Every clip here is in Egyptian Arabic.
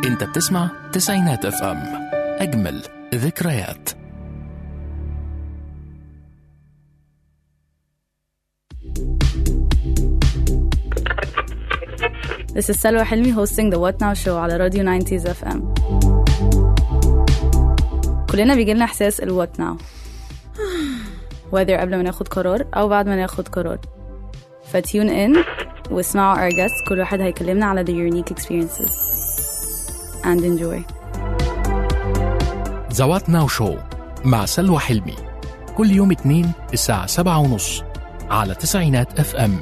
انت بتسمع تسعينات اف ام اجمل ذكريات This is Salwa Hilmi hosting the What Now show على راديو 90s FM كلنا بيجيلنا إحساس ال What Now whether قبل ما ناخد قرار أو بعد ما ناخد قرار فتيون إن واسمعوا our guests كل واحد هيكلمنا على the unique experiences and enjoy زوات ناو شو مع سلوى حلمي كل يوم اثنين الساعة سبعة ونص على تسعينات اف ام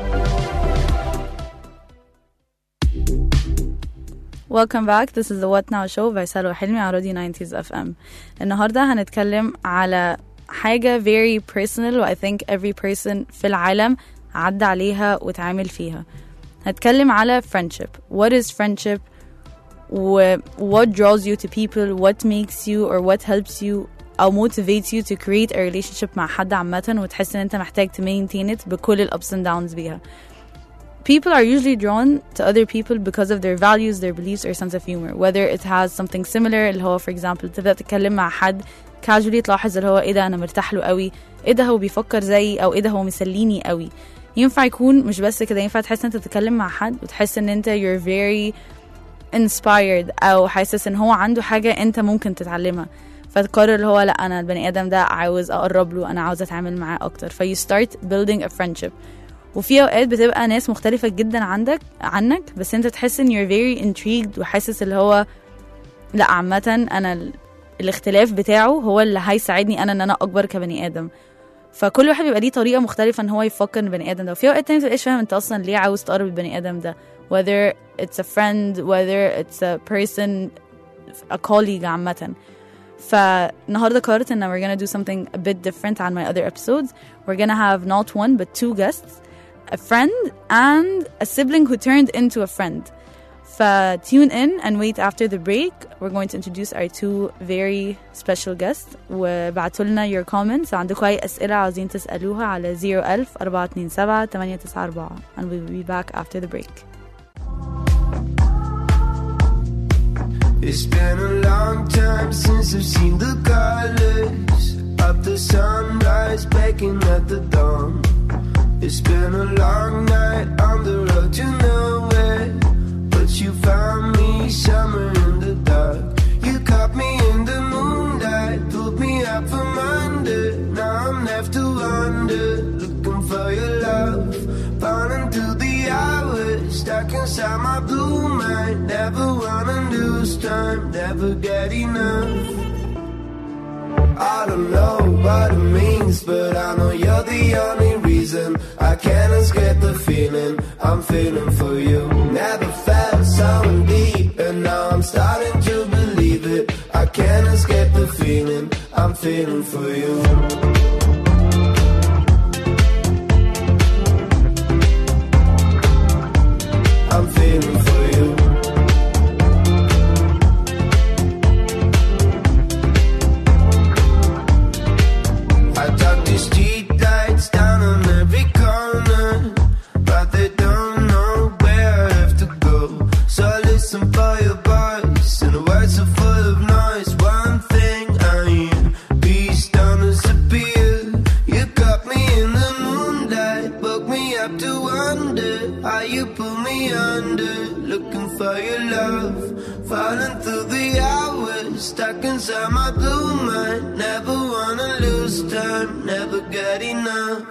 Welcome back. This is the What Now show by سلوى حلمي على راديو 90s FM. النهاردة هنتكلم على حاجة very personal و I think every person في العالم عدى عليها وتعامل فيها. هنتكلم على friendship. What is friendship? و what draws you to people? What makes you or what helps you أو motivates you to create a relationship مع حد عامة وتحس إن أنت محتاج to maintain it بكل ال ups and downs بيها. people are usually drawn to other people because of their values, their beliefs, or sense of humor. Whether it has something similar اللي هو for example تبدأ تتكلم مع حد casually تلاحظ اللي هو ايه ده انا مرتاح له قوي ايه ده هو بيفكر زيي او ايه ده هو مسليني قوي ينفع يكون مش بس كده ينفع تحس ان انت تتكلم مع حد وتحس ان انت you're very inspired او حاسس ان هو عنده حاجة انت ممكن تتعلمها فتقرر اللي هو لا انا البني ادم ده عاوز اقرب له انا عاوز اتعامل معاه اكتر في you start building a friendship وفي اوقات بتبقى ناس مختلفة جدا عندك عنك بس انت تحس ان you're very intrigued وحاسس اللي هو لا عامة انا ال- الاختلاف بتاعه هو اللي هيساعدني انا ان انا اكبر كبني ادم فكل واحد بيبقى ليه طريقة مختلفة ان هو يفكر ان البني ادم ده وفي اوقات تانية متبقاش فاهم انت اصلا ليه عاوز تقرب البني ادم ده whether it's a friend whether it's a person a colleague عامة فالنهارده قررت ان we're gonna do something a bit different عن my other episodes we're gonna have not one but two guests a friend and a sibling who turned into a friend. So tune in and wait after the break. We're going to introduce our two very special guests. وبعتوا لنا your comments عندكم أي أسئلة عاوزين تسألوها على 01000 427 894 and we will be back after the break. It's been a long time since I've seen the colors of the sunrise baking at the dawn. It's been a long night on the road to nowhere, but you found me somewhere in the dark. You caught me in the moonlight, pulled me up from under. Now I'm left to wonder, looking for your love, falling through the hours, stuck inside my blue mind. Never wanna lose time, never get enough. I don't know what it means, but I know you're the only reason I can't escape the feeling I'm feeling for you. Never felt so deep, and now I'm starting to believe it. I can't escape the feeling I'm feeling for you. I'm feeling for you. I talk these street lights down on every corner, but they don't know where I have to go. So I listen for your voice, and the words are full of noise. One thing I hear, peace don't disappear. You got me in the moonlight, woke me up to wonder how you pull me under. Looking for your love, falling through the hours, stuck inside my blue mind. Never wanna lose time, never get enough.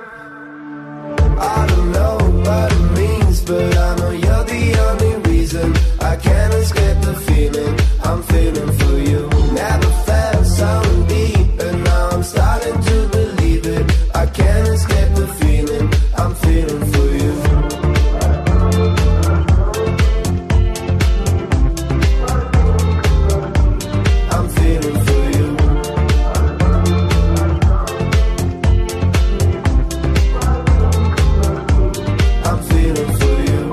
I don't know what it means, but I know you're the only reason I can't escape the feeling I'm feeling for you. Never felt so deep, and now I'm starting to believe it. I can't escape the feeling I'm feeling for you. I'm feeling for you. I'm feeling for you.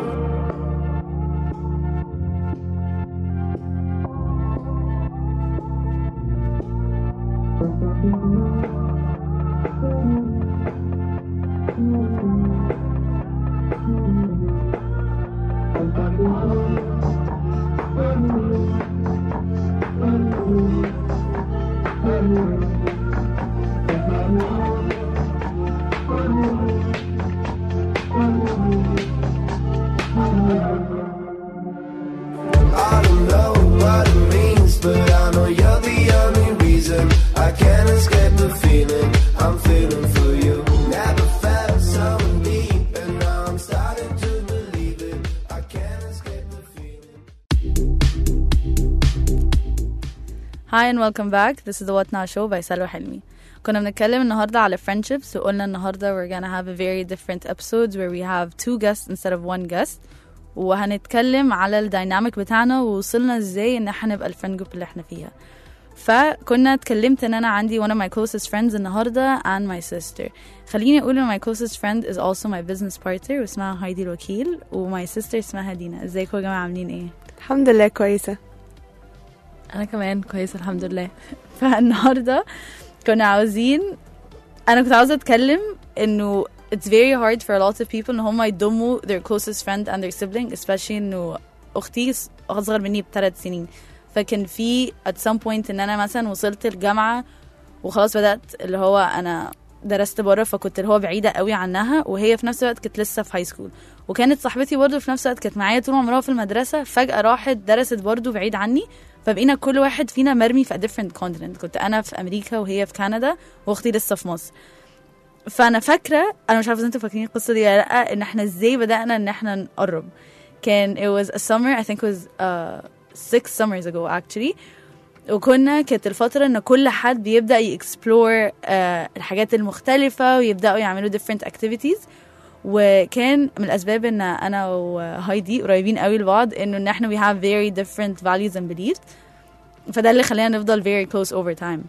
Hi and welcome back. This is the What Now Show by سلوى حلمي. كنا بنتكلم النهاردة على friendships وقلنا النهاردة we're gonna have a very different episodes where we have two guests instead of one guest وهنتكلم على الديناميك بتاعنا ووصلنا ازاي ان احنا نبقى الفريند جروب اللي احنا فيها فكنا اتكلمت ان انا عندي one of my closest friends النهاردة and my sister خليني اقول ان my closest friend is also my business partner واسمها هايدي الوكيل و my sister اسمها دينا ازيكم يا جماعة عاملين ايه؟ الحمد لله كويسة انا كمان كويسه الحمد لله فالنهارده كنا عاوزين انا كنت عاوزه اتكلم انه it's very hard for a lot of people ان هم يضموا their closest friend and their sibling especially انه اختي س- اصغر مني بثلاث سنين فكان في at some point ان انا مثلا وصلت الجامعه وخلاص بدات اللي هو انا درست بره فكنت اللي هو بعيده قوي عنها وهي في نفس الوقت كانت لسه في هاي سكول وكانت صاحبتي برضه في نفس الوقت كانت معايا طول عمرها في المدرسه فجاه راحت درست برضه بعيد عني فبقينا كل واحد فينا مرمي في a different continent كنت انا في امريكا وهي في كندا واختي لسه في مصر فانا فاكره انا مش عارفه إذا انتوا فاكرين القصه دي ولا لا ان احنا ازاي بدانا ان احنا نقرب كان it was a summer I think it was uh, six summers ago actually وكنا كانت الفترة ان كل حد بيبدأ يكسبلور الحاجات المختلفة ويبدأوا يعملوا different activities وكان من الاسباب ان انا وهايدي قريبين قوي لبعض انه ان احنا we have very different values and beliefs فده اللي خلانا نفضل very close over time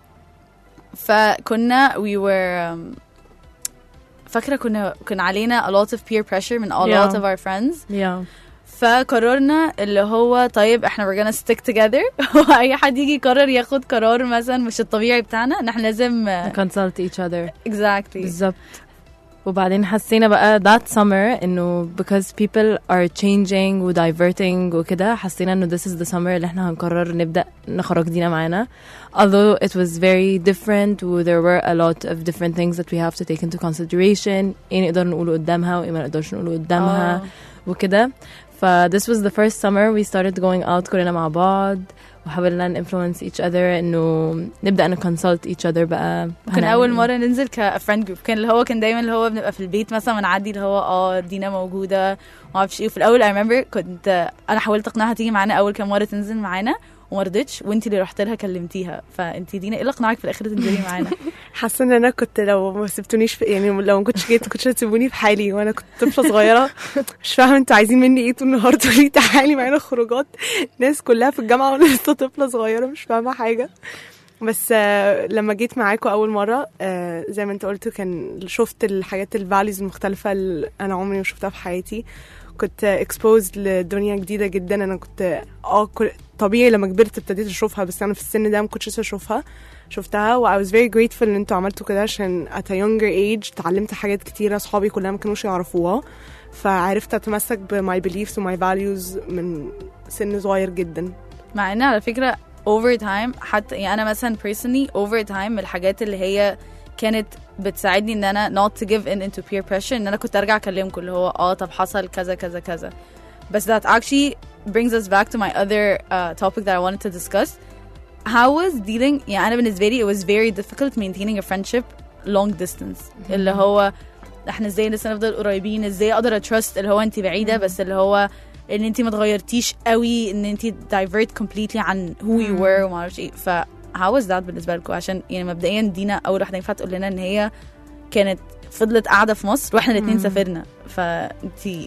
فكنا we were um, فاكره كنا كنا علينا a lot of peer pressure من a lot Yeah. of our friends yeah. فقررنا اللي هو طيب احنا we're gonna stick together واي حد يجي يقرر ياخد قرار مثلا مش الطبيعي بتاعنا ان احنا لازم consult each other exactly بالظبط وبعدين حسينا بقى that summer انه because people are changing و diverting وكده حسينا انه this is the summer اللي احنا هنقرر نبدأ نخرج دينا معانا although it was very different و there were a lot of different things that we have to take into consideration ايه نقدر نقوله قدامها وايه ما نقدرش نقوله قدامها آه. وكده ف this was the first summer we started going out كلنا مع بعض وحاولنا ن influence each other انه نبدأ ن consult each other بقى كان هنعمل اول إيه. مره ننزل كفريند جروب كان اللي هو كان دايما اللي هو بنبقى في البيت مثلا ونعدي اللي هو اه دينا موجوده ما اعرفش ايه وفي الاول اي ريمبر كنت انا حاولت اقنعها تيجي معانا اول كام مره تنزل معانا وما رضتش وانت اللي رحت لها كلمتيها فانت دينا ايه اللي اقنعك في الاخر تنزلي معانا حاسه ان انا كنت لو ما سبتونيش في يعني لو ما كنتش جيت كنتش هتسيبوني في حالي وانا كنت طفله صغيره مش فاهمه انتوا عايزين مني ايه طول النهار تقولي تعالي معانا خروجات ناس كلها في الجامعه وانا لسه طفله صغيره مش فاهمه حاجه بس آه، لما جيت معاكم اول مره آه، زي ما انت قلت كان شفت الحاجات الفاليوز المختلفه اللي انا عمري ما شفتها في حياتي كنت اكسبوزد لدنيا جديده جدا انا كنت اه كل- طبيعي لما كبرت ابتديت اشوفها بس انا في السن ده ما كنتش لسه اشوفها شفتها و I was very grateful ان انتوا عملتوا كده عشان at a younger age اتعلمت حاجات كتيرة صحابي كلها ما كانوش يعرفوها فعرفت اتمسك ب my beliefs و my values من سن صغير جدا مع ان على فكره over time حتى يعني انا مثلا personally over time من الحاجات اللي هي كانت بتساعدني ان انا not to give in into peer pressure ان انا كنت ارجع اكلمكم اللي هو اه طب حصل كذا كذا كذا بس that actually brings us back to my other uh, topic that I wanted to discuss how was dealing يعني انا بالنسبه لي it was very difficult maintaining a friendship long distance اللي هو احنا ازاي لسه نفضل قريبين ازاي اقدر اترست اللي هو انت بعيده بس اللي هو ان انت ما اتغيرتيش قوي ان انت divert completely عن who you were وما اعرفش ايه ف how was that بالنسبه لكم عشان يعني مبدئيا دينا اول واحده ينفع تقول لنا ان هي كانت فضلت قاعده في مصر واحنا الاثنين سافرنا فانت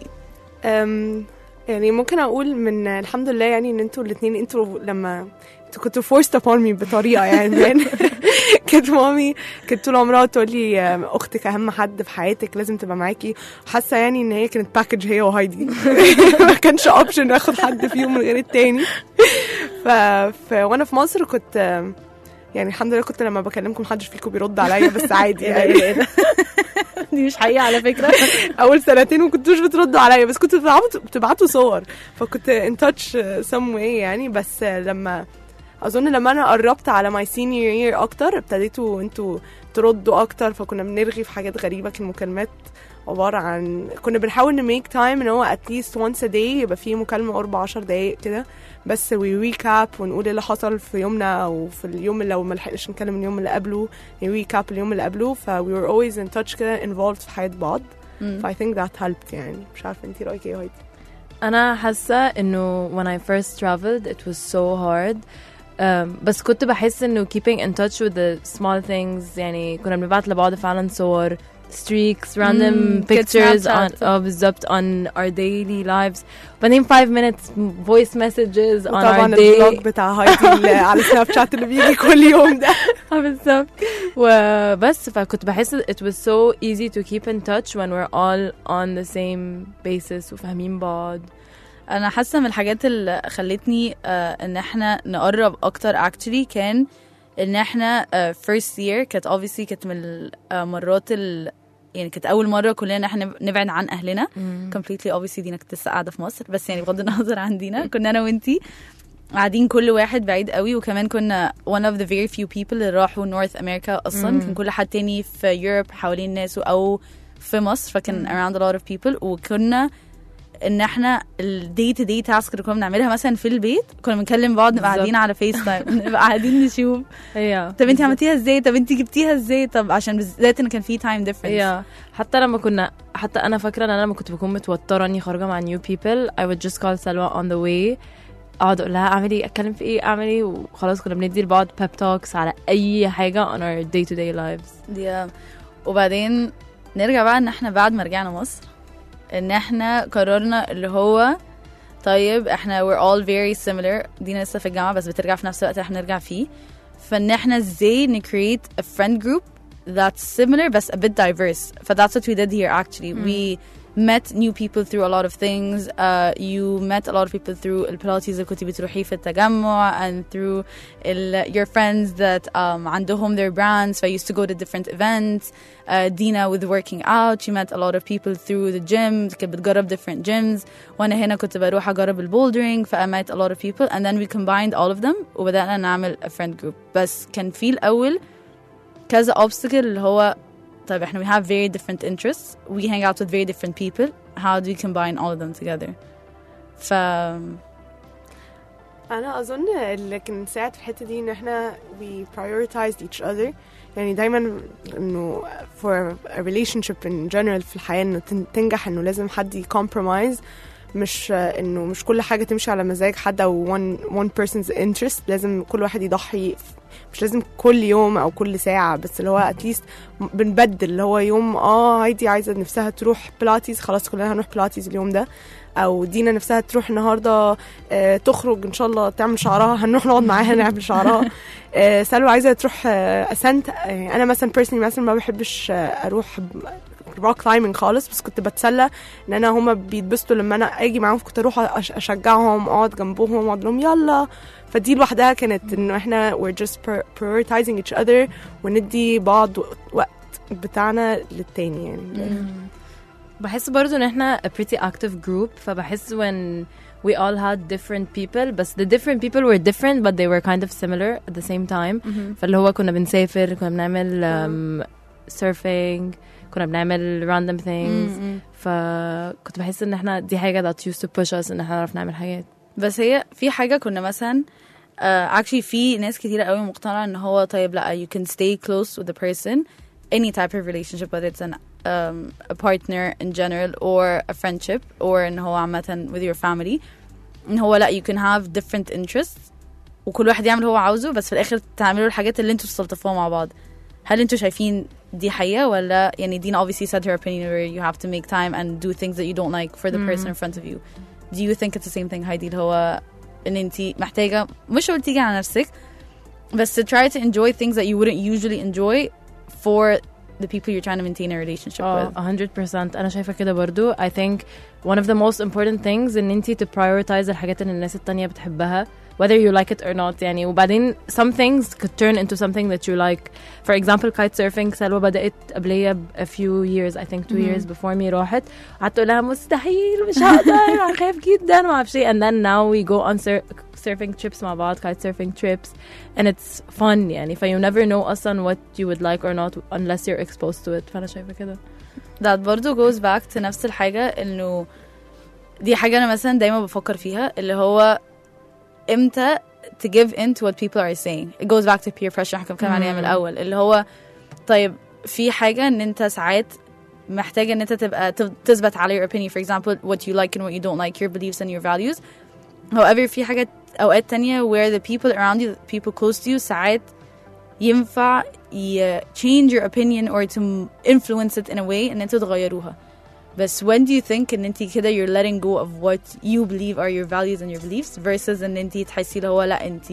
أم، يعني ممكن اقول من الحمد لله يعني ان انتوا الاثنين انتوا لما انتوا كنتوا forced upon me بطريقه يعني يعني كانت مامي كانت طول عمرها تقول لي أم، اختك اهم حد في حياتك لازم تبقى معاكي حاسه يعني ان هي كانت باكج هي وهايدي ما كانش اوبشن اخد حد فيهم من غير التاني ف... ف... وانا في مصر كنت أم، يعني الحمد لله كنت لما بكلمكم محدش فيكم بيرد عليا بس عادي يعني دي مش حقيقه على فكره اول سنتين ما كنتوش بتردوا عليا بس كنتوا بتبعتوا بتبعتوا صور فكنت ان تاتش سم واي يعني بس لما اظن لما انا قربت على ماي سينيور يير اكتر ابتديتوا انتوا تردوا اكتر فكنا بنرغي في حاجات غريبه كان المكالمات عباره عن كنا بنحاول نميك تايم ان هو اتليست وانس ا داي يبقى فيه مكالمه قرب 10 دقايق كده بس وي ريكاب ونقول ايه اللي حصل في يومنا او في اليوم اللي لو ما لحقناش نتكلم اليوم اللي قبله ريكاب اليوم اللي قبله ف we were always in touch كده involved في حياه بعض مم. ف I think that helped يعني مش عارفه انتي رايك ايه يا هايدي انا حاسه انه when I first traveled it was so hard um, بس كنت بحس انه keeping in touch with the small things يعني كنا بنبعت لبعض فعلا صور streaks random Mm, كانت pictures Snapchat. on اه بالظبط on our daily lives بعدين 5 minutes voice messages on وطبعا our day الفلوج بتاع هايدي اللي على سناب شات اللي بيجي كل يوم ده اه بالظبط وبس فكنت بحس it was so easy to keep in touch when we're all on the same basis وفاهمين بعض انا حاسه من الحاجات اللي خلتني آه ان احنا نقرب اكتر actually كان ان احنا آه first year كانت obviously كانت من المرات ال يعني كانت اول مره كلنا إن احنا نبعد عن اهلنا completely obviously دينا كنت لسه قاعده في مصر بس يعني بغض النظر عن دينا كنا انا وانتي قاعدين كل واحد بعيد قوي وكمان كنا one of the very few people اللي راحوا نورث امريكا اصلا مم. كان كل حد تاني في يوروب حوالين ناسه او في مصر فكان around a lot of people وكنا ان احنا الدي تو دي تاسك اللي كنا بنعملها مثلا في البيت كنا بنكلم بعض نبقى بالظبط. قاعدين على فيس تايم نبقى قاعدين نشوف هي طب انت عملتيها ازاي طب انت جبتيها ازاي طب عشان بالذات ان كان في تايم ديفرنس هي حتى لما كنا حتى انا فاكره ان انا لما كنت بكون متوتره اني خارجه مع new people I would just call سلوى on the way اقعد اقول لها اعمل ايه اتكلم في ايه اعمل ايه وخلاص كنا بندي لبعض pep talks على اي حاجه on our day to day lives دي وبعدين نرجع بقى ان احنا بعد ما رجعنا مصر ان احنا قررنا اللي هو طيب احنا we're all very similar دينا لسه في الجامعة بس بترجع في نفس الوقت اللي احنا نرجع فيه فان احنا ازاي نكريت a friend group that's similar بس a bit diverse ف that's what we did here actually we met new people through a lot of things uh, you met a lot of people through البلاتيز اللي كنتي بتروحيه في التجمع and through ال, your friends that um, عندهم their brands so I used to go to different events uh, Dina with working out she met a lot of people through the gym كانت بتجرب different gyms وانا هنا كنت بروح اجرب البولدرينج ف I met a lot of people and then we combined all of them وبدأنا نعمل a friend group بس كان في الأول كذا obstacle اللي هو طيب احنا we have very different interests we hang out with very different people how do we combine all of them together ف انا اظن اللي كان ساعد في الحته دي ان احنا we prioritized each other يعني دايما انه for a relationship in general في الحياه انه تن- تنجح انه لازم حد يكمبرومايز مش آه، انه مش كل حاجه تمشي على مزاج حد او one one person's interest لازم كل واحد يضحي مش لازم كل يوم او كل ساعه بس اللي هو اتليست بنبدل اللي هو يوم اه هايدي عايزه نفسها تروح بلاتيز خلاص كلنا هنروح بلاتيز اليوم ده او دينا نفسها تروح النهارده آه، تخرج ان شاء الله تعمل شعرها هنروح نقعد معاها نعمل شعرها آه، سلوى عايزه تروح آه، اسنت آه، انا مثلا بيرسونلي مثلا ما بحبش آه، اروح روك كلايمنج خالص بس كنت بتسلى ان انا هما بيتبسطوا لما انا اجي معاهم كنت اروح أش- اشجعهم اقعد جنبهم واقعد لهم يلا فدي لوحدها كانت انه احنا we're just pri- prioritizing each other وندي بعض وقت بتاعنا للتاني يعني بحس برضو ان احنا a pretty active group فبحس when we all had different people بس the different people were different but they were kind of similar at the same time فاللي هو كنا بنسافر كنا بنعمل um, surfing كنا بنعمل random things فكنت بحس ان احنا دي حاجة that used to push us ان احنا نعرف نعمل حاجات بس هي في حاجة كنا مثلا uh, actually في ناس كتيرة قوي مقتنعة ان هو طيب لا you can stay close with the person any type of relationship whether it's an um, a partner in general or a friendship or ان هو عامة with your family ان هو لا you can have different interests وكل واحد يعمل هو عاوزه بس في الاخر تعملوا الحاجات اللي انتوا تستلطفوها مع بعض هل انتوا شايفين دي حقيقة ولا يعني دينا obviously said her opinion where you have to make time and do things that you don't like for the person in front of you do you think it's the same thing هايدي اللي هو ان انت محتاجة مش قلت تيجي على نفسك بس to try to enjoy things that you wouldn't usually enjoy for the people you're trying to maintain a relationship اه with 100% انا شايفه كده برضو I think one of the most important things ان انتي to prioritize الحاجات اللي الناس التانية بتحبها whether you like it or not يعني وبعدين some things could turn into something that you like for example kite surfing سلوى بدأت قبلية ب a few years I think two years before me راحت قعدت اقول لها مستحيل مش هقدر انا خايف جدا ما اعرفش ايه and then now we go on sur- surfing trips مع بعض kite surfing trips and it's fun يعني ف you never know اصلا what you would like or not unless you're exposed to it فانا شايفه كده that برضو goes back to نفس الحاجة انه دي حاجة انا مثلا دايما بفكر فيها اللي هو امتى to give in to what people are saying it goes back to peer pressure احنا كنا بنتكلم عليها من الاول اللي هو طيب في حاجة ان انت ساعات محتاجة ان انت تبقى تف- تثبت على your opinion for example what you like and what you don't like your beliefs and your values however في حاجة اوقات تانية where the people around you the people close to you ساعات ينفع ي change your opinion or to influence it in a way ان انتوا تغيروها بس when do you think ان انت كده you're letting go of what you believe are your values and your beliefs versus ان انت تحسي اللي هو لا انت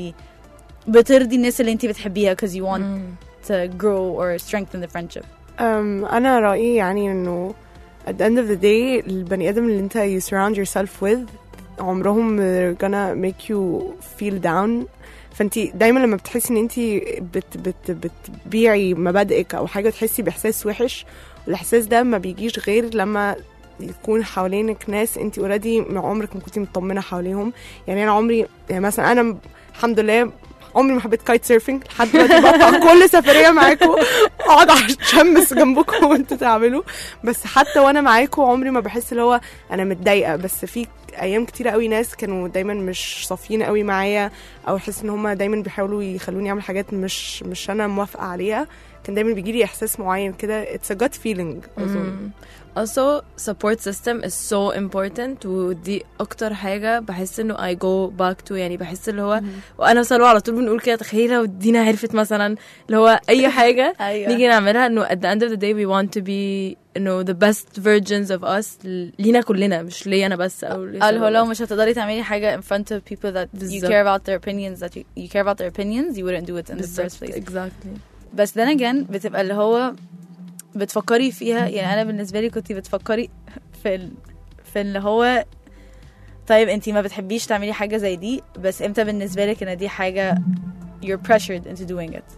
بترضي الناس اللي انت بتحبيها because you want to grow or strengthen the friendship أم أنا رأيي يعني إنه at the end of the day البني آدم اللي أنت you surround yourself with عمرهم they're gonna make you feel down فانت دايما لما بتحسي ان انت بت بت بتبيعي مبادئك او حاجه تحسي باحساس وحش والاحساس ده ما بيجيش غير لما يكون حوالينك ناس انت اوريدي من عمرك ما كنتي مطمنه حواليهم يعني انا عمري يعني مثلا انا الحمد لله عمري ما حبيت كايت سيرفنج لحد دلوقتي بقطع كل سفريه معاكم اقعد اتشمس جنبكم وانتوا تعملوا بس حتى وانا معاكم عمري ما بحس اللي هو انا متضايقه بس في ايام كتيره قوي ناس كانوا دايما مش صافيين قوي معايا او احس ان هم دايما بيحاولوا يخلوني اعمل حاجات مش مش انا موافقه عليها كان دايما بيجي لي احساس معين كده it's a gut feeling اظن also support system is so important ودي اكتر حاجه بحس انه I go back to يعني بحس اللي هو وانا وسلوى على طول بنقول كده تخيل لو دينا عرفت مثلا اللي هو اي حاجه أيوة. نيجي نعملها انه at the end of the day we want to be انه the best versions of us لينا كلنا مش ليا انا بس او لسلوى اللي هو لو بس. مش هتقدري تعملي حاجة in front of people that you بالظبط. care about their opinions that you, you care about their opinions you wouldn't do it in the first بالظبط place exactly بس then again بتبقى اللي هو بتفكري فيها يعني انا بالنسبة لي كنت بتفكري في ال... في اللي هو طيب انتي ما بتحبيش تعملي حاجة زي دي بس امتى بالنسبة لك ان دي حاجة you're pressured into doing it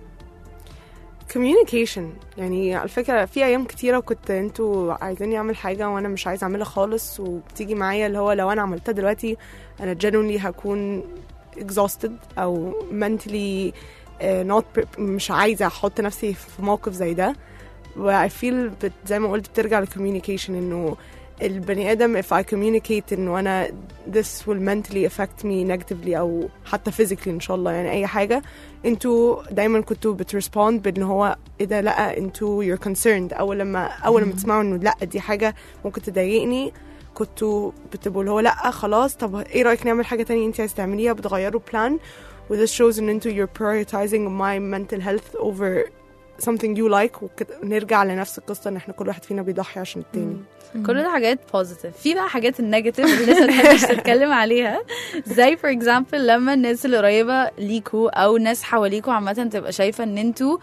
communication يعني على فكرة في أيام كتيرة كنت انتوا عايزيني أعمل حاجة وأنا مش عايزة أعملها خالص وبتيجي معايا اللي هو لو أنا عملتها دلوقتي أنا genuinely هكون exhausted أو mentally uh, not pre- مش عايزة أحط نفسي في موقف زي ده و I feel بت زي ما قلت بترجع للcommunication إنه البني آدم if I communicate إنه أنا this will mentally affect me negatively أو حتى physically إن شاء الله يعني أي حاجة انتوا دايما كنتوا بترسبوند بان هو ايه ده لا انتوا you're concerned اول لما اول لما تسمعوا انه لا دي حاجه ممكن تضايقني كنتوا بتبقوا اللي هو لا خلاص طب ايه رايك نعمل حاجه تانية انت عايز تعمليها بتغيروا بلان و this shows ان انتوا you're prioritizing my mental health over something you like ونرجع لنفس القصه ان احنا كل واحد فينا بيضحي عشان التاني كل ده حاجات بوزيتيف في بقى حاجات النيجاتيف اللي الناس ما بتحبش تتكلم عليها زي فور اكزامبل لما الناس اللي قريبه ليكوا او ناس حواليكوا عامه تبقى شايفه ان انتوا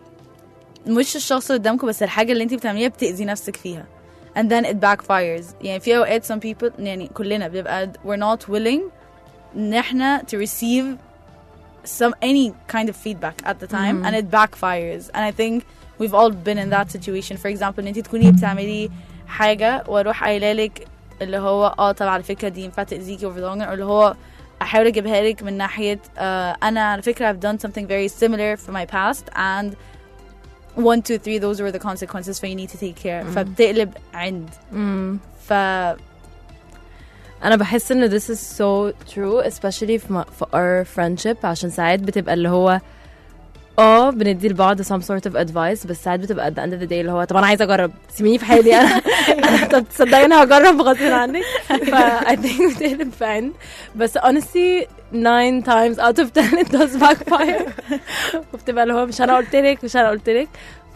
مش الشخص اللي قدامكم بس الحاجه اللي انت بتعمليها بتاذي نفسك فيها and then it backfires يعني في اوقات some people يعني كلنا بيبقى we're not willing ان احنا to receive some any kind of feedback at the time and it backfires and I think we've all been in that situation for example ان انت تكوني بتعملي حاجه واروح قايله لك اللي هو اه طب على فكره دي ينفع تاذيكي over the long run أو اللي هو احاول اجيبها لك من ناحيه آه انا على فكره I've done something very similar for my past and one two three those were the consequences so you need to take care فبتقلب عند مم. ف انا بحس ان this is so true especially في, م- في our friendship عشان ساعات بتبقى اللي هو اه بندي لبعض some sort of advice بس ساعات بتبقى at the end of the day اللي هو طب انا عايزه اجرب سيبيني في حالي انا انا طب تصدقي انا هجرب غصب عنك ف I think بتقلب في عند بس honestly nine times out of ten it does backfire وبتبقى اللي هو مش انا قلت لك مش انا قلت لك ف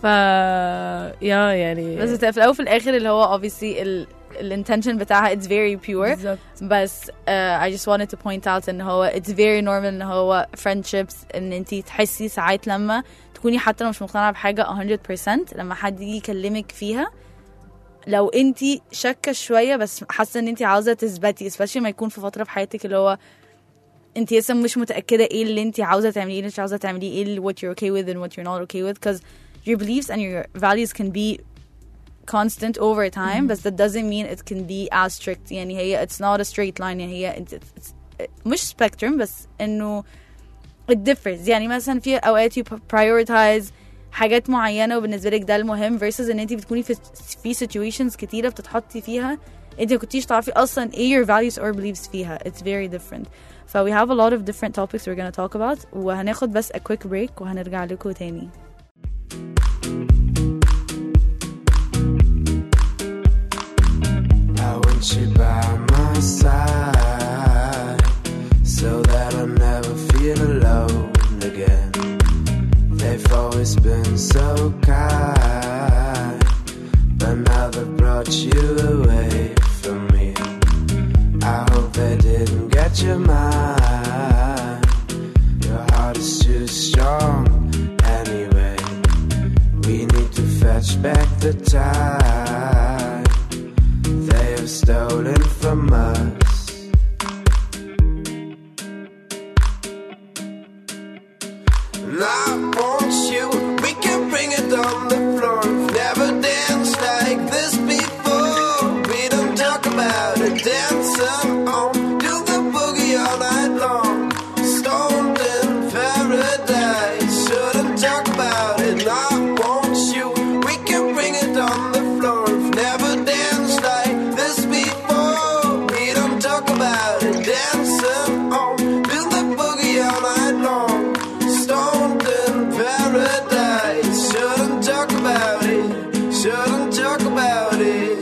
يا يعني بس بتبقى في الاول وفي الاخر اللي هو obviously ال الانتنشن بتاعها it's very pure بالظبط. بس uh, I just wanted to point out ان هو it's very normal ان هو friendships ان انتي تحسي ساعات لما تكوني حتى لو مش مقتنعة بحاجة 100% لما حد يجي يكلمك فيها لو انتي شاكة شوية بس حاسة ان انتي عاوزة تثبتي especially ما يكون في فترة في حياتك اللي هو انت لسه مش متأكدة ايه اللي انت عاوزة تعمليه ايه اللي مش عاوزة تعمليه ايه اللي what you're okay with and what you're not okay with because your beliefs and your values can be constant over time but that doesn't mean it can be as strict يعني هي it's not a straight line يعني هي it's, it's, مش spectrum بس انه it differs يعني مثلا في اوقات you prioritize حاجات معينة وبالنسبة لك ده المهم versus ان انت بتكوني في في situations كتيرة بتتحطي فيها انت ما كنتيش تعرفي اصلا ايه your values or beliefs فيها it's very different ف we have a lot of different topics we're gonna talk about وهناخد بس a quick break وهنرجع لكم تاني I want you by my side so that I always been so kind, but now they've brought you away from me. I hope they didn't get your mind. Your heart is too strong anyway. We need to fetch back the time they have stolen from us. And I want you. We can bring it on the floor. Never danced like this before. We don't talk about it. Dancing on. Do the boogie all night long. Stoned in paradise. Shouldn't talk about it. And I want you. We can bring it on the floor. Never danced like this before. We don't talk about it. Dancing on. Do the boogie all night long. Stoned in paradise. Shouldn't talk about it. Shouldn't talk about it.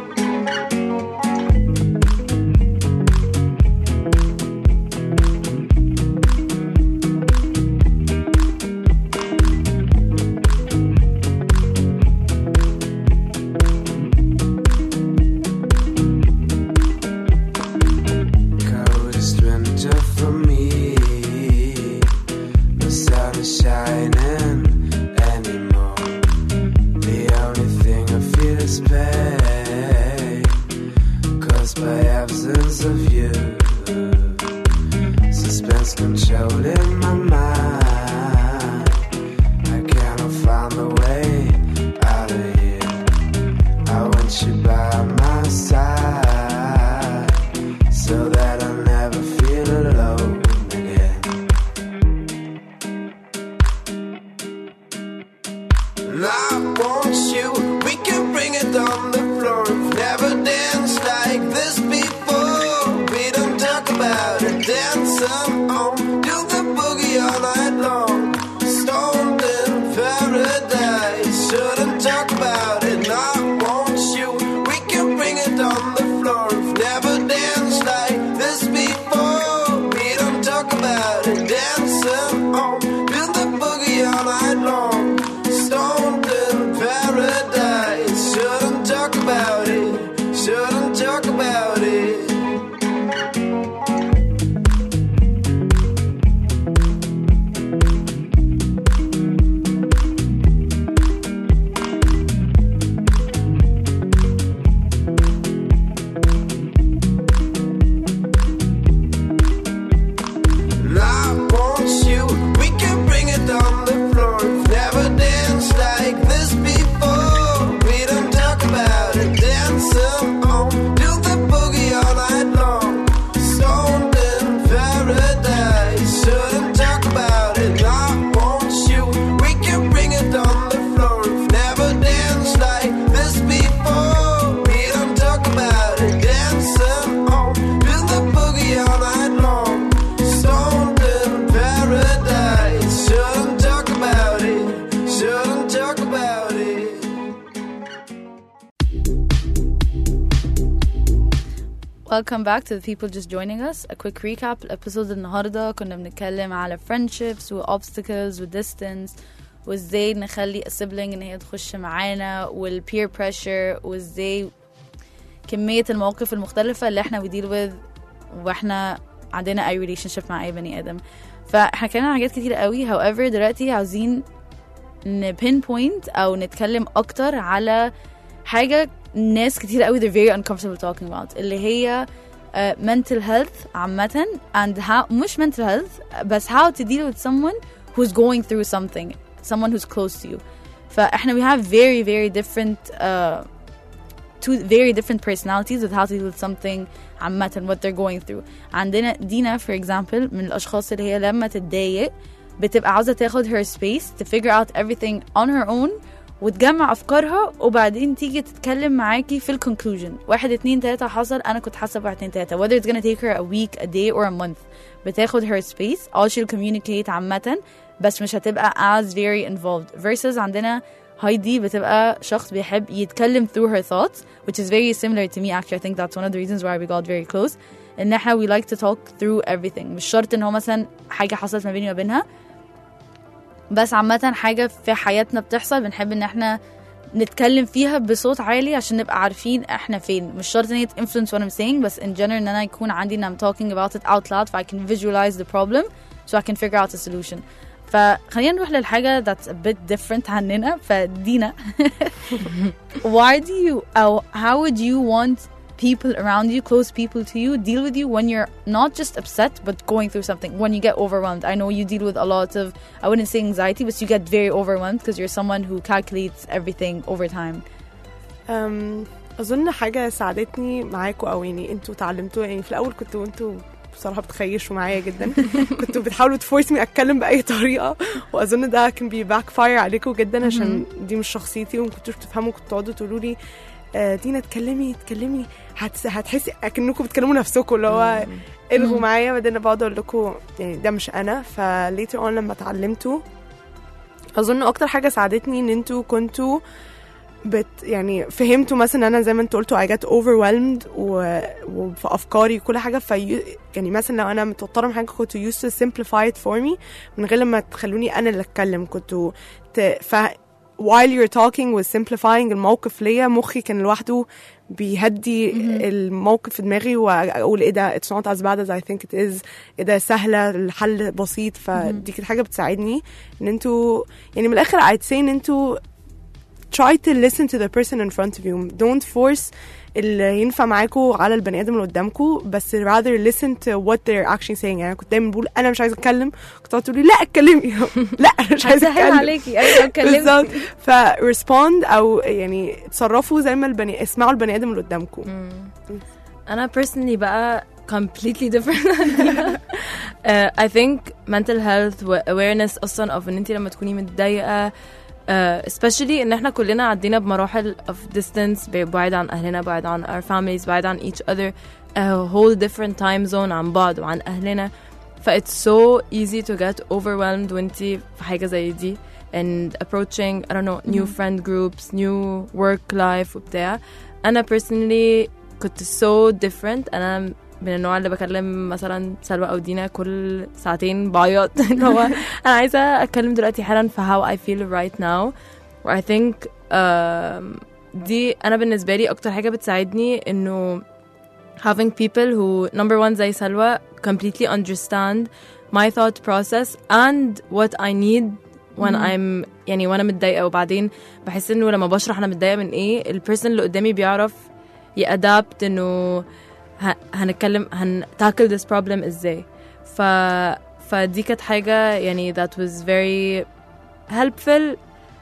coldest winter for me. The sun is shining anymore. The only thing I feel is pain caused by absence of you. Suspense controlling my mind. I cannot find a way out of here. I want you by my side so that I never feel alone again. And I want you, we can bring it on the floor. Never danced like this before. We don't talk about it, dancing on. Do the boogie all night long. Stoned in paradise, shouldn't talk about it. And I want you, we can bring it on the floor. Never danced like this before. We don't talk about it, dancing on. Do the boogie all night long. Stoned in paradise, shouldn't talk about it. Shouldn't talk about it. And I want you. We can bring it on the floor. Never danced like this before. We don't talk about it. Dancing on. Do the boogie all night long. Stoned in paradise. Shouldn't talk about it. And I want you. We can bring it on the floor. Never danced like this before. We don't talk about it. Dancing on. Do the boogie all night long. Stoned in paradise. Shouldn't talk about it. Shouldn't talk about it. Welcome back to the people just joining us. A quick recap الابيسود النهارده كنا بنتكلم على friendships و obstacles و distance وازاي نخلي a sibling ان هي تخش معانا وال peer pressure وازاي كمية المواقف المختلفة اللي احنا we deal with واحنا عندنا اي relationship مع اي بني ادم فاحنا اتكلمنا عن حاجات كتير قوي however دلوقتي عاوزين ن pinpoint او نتكلم اكتر على حاجة ناس كتير قوي they're very uncomfortable talking about اللي هي uh, mental health عامة and how مش mental health بس how to deal with someone who's going through something someone who's close to you فاحنا we have very very different uh, two very different personalities with how to deal with something عامة what they're going through عندنا دينا for example من الأشخاص اللي هي لما تتضايق بتبقى عاوزة تاخد her space to figure out everything on her own وتجمع أفكارها وبعدين تيجي تتكلم معاكي في الكونكلوجن واحد اتنين تلاتة حصل أنا كنت حاسة بواحد اتنين تلاتة whether it's gonna take her a week a day or a month بتاخد her space all she'll communicate عامة بس مش هتبقى as very involved versus عندنا هايدي بتبقى شخص بيحب يتكلم through her thoughts which is very similar to me actually I think that's one of the reasons why we got very close ان احنا we like to talk through everything مش شرط ان هو مثلا حاجة حصلت ما بيني وما بينها بس عامة حاجة في حياتنا بتحصل بنحب ان احنا نتكلم فيها بصوت عالي عشان نبقى عارفين احنا فين مش شرط ان هي influence what I'm saying بس in general ان انا يكون عندي ان I'm talking about it out loud so I can visualize the problem so I can figure out a solution فخلينا نروح للحاجة that's a bit different عننا فدينا why do you أو how would you want people around you close people to you deal with you when you're not just upset but going through something when you get overwhelmed I know you deal with a lot of I wouldn't say anxiety but you get very overwhelmed because you're someone who calculates everything over time أم، اظن حاجه ساعدتني معاكم او يعني انتوا اتعلمتوها يعني في الاول كنتوا انتوا بصراحه بتخيشوا معايا جدا كنتوا بتحاولوا تفورسني اتكلم باي طريقه واظن ده كان بي باك فاير عليكم جدا عشان دي مش شخصيتي وما كنتوش بتفهموا كنتوا تقعدوا تقولوا لي آه، دينا اتكلمي اتكلمي هتس- هتحسي اكنكم بتكلموا نفسكم اللي هو الغوا معايا بعدين بقعد اقول لكم يعني ده مش انا فليتر اون لما اتعلمتوا اظن اكتر حاجه ساعدتني ان انتوا كنتوا بت يعني فهمتوا مثلا انا زي ما انتوا قلتوا I get overwhelmed و... وفي افكاري وكل حاجه في يعني مثلا لو انا متوتره من حاجه كنتوا used to simplify it for me من غير لما تخلوني انا اللي اتكلم كنتوا ت... ف while you're talking with simplifying الموقف ليا مخي كان لوحده بيهدي الموقف في دماغي واقول ايه ده it's not as bad as I think it is ايه ده سهله الحل بسيط فدي كانت حاجه بتساعدني ان انتوا يعني من الاخر I'd say ان انتوا try to listen to the person in front of you don't force اللي ينفع معاكوا على البني ادم اللي قدامكوا بس rather listen to what they're actually saying يعني أنا كنت دايما بقول انا مش عايزه اتكلم كنت تقعد تقولي لا اتكلمي لا انا مش عايزه هسهل اتكلم عليكي ايوه بالظبط اتكلمي فريسبوند او يعني تصرفوا زي ما البني اسمعوا البني ادم اللي قدامكم انا personally بقى completely different uh, I think mental health و awareness اصلا of ان انت لما تكوني متضايقه uh, especially ان احنا كلنا عدينا بمراحل of distance بعيد عن اهلنا بعيد عن our families بعيد عن each other a whole different time zone عن بعض وعن اهلنا ف it's so easy to get overwhelmed وانتي في حاجة زي دي and approaching I don't know new friend groups new work life وبتاع أنا personally كنت so different أنا من النوع اللي بكلم مثلا سلوى أو دينا كل ساعتين بعيط إن هو أنا عايزة أتكلم دلوقتي حالا في how I feel right now و I think um, دي أنا بالنسبة لي أكتر حاجة بتساعدني إنه having people who number one زي سلوى completely understand my thought process and what I need when I'm يعني وانا متضايقه وبعدين بحس انه لما بشرح انا متضايقه من ايه البيرسون اللي قدامي بيعرف يأدابت انه ه- هنتكلم هن tackle this problem ازاي ف فدي كانت حاجه يعني that was very helpful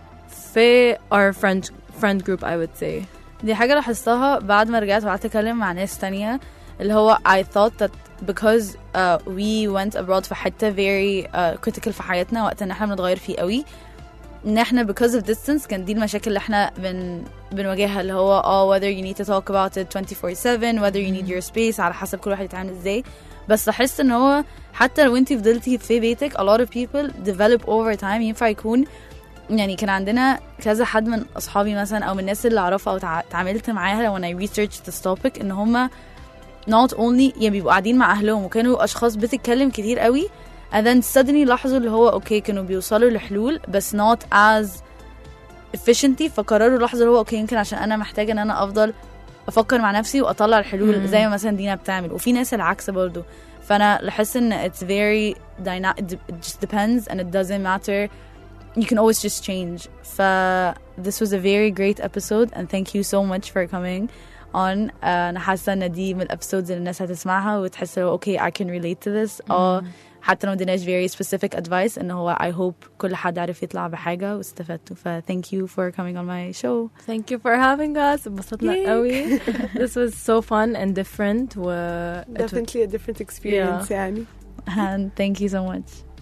في our friend friend group I would say دي حاجة لاحظتها بعد ما رجعت وقعدت أتكلم مع ناس تانية اللي هو I thought that because uh, we went abroad في حتة very uh, critical في حياتنا وقت ان احنا بنتغير فيه قوي ان احنا because of distance كان دي المشاكل اللي احنا بن بنواجهها اللي هو اه whether you need to talk about it 24/7 whether you need your space على حسب كل واحد يتعامل ازاي بس لاحظت ان هو حتى لو انتي فضلتي في بيتك a lot of people develop over time ينفع يكون يعني كان عندنا كذا حد من اصحابي مثلا او من الناس اللي اعرفها او تع- اتعاملت معاها لو انا researched this topic ان هم not only يعني بيبقوا قاعدين مع اهلهم وكانوا اشخاص بتتكلم كتير قوي and then suddenly لاحظوا اللي هو اوكي كانوا بيوصلوا لحلول بس not as efficiently فقرروا لاحظوا اللي هو اوكي يمكن عشان انا محتاجه ان انا افضل افكر مع نفسي واطلع الحلول مم. زي ما مثلا دينا بتعمل وفي ناس العكس برضو فانا لاحظت ان it's very dyna- it just depends and it doesn't matter you can always just change ف this was a very great episode and thank you so much for coming on uh, انا حاسه ان دي من الابيسودز اللي الناس هتسمعها وتحس لو اوكي I can relate to this اه حتى لو مديناش very specific advice ان هو I hope كل حد عرف يطلع بحاجه واستفدتوا ف thank you for coming on my show Thank you for having us انبسطنا Yay. قوي This was so fun and different و it was- definitely a different experience يعني and thank you so much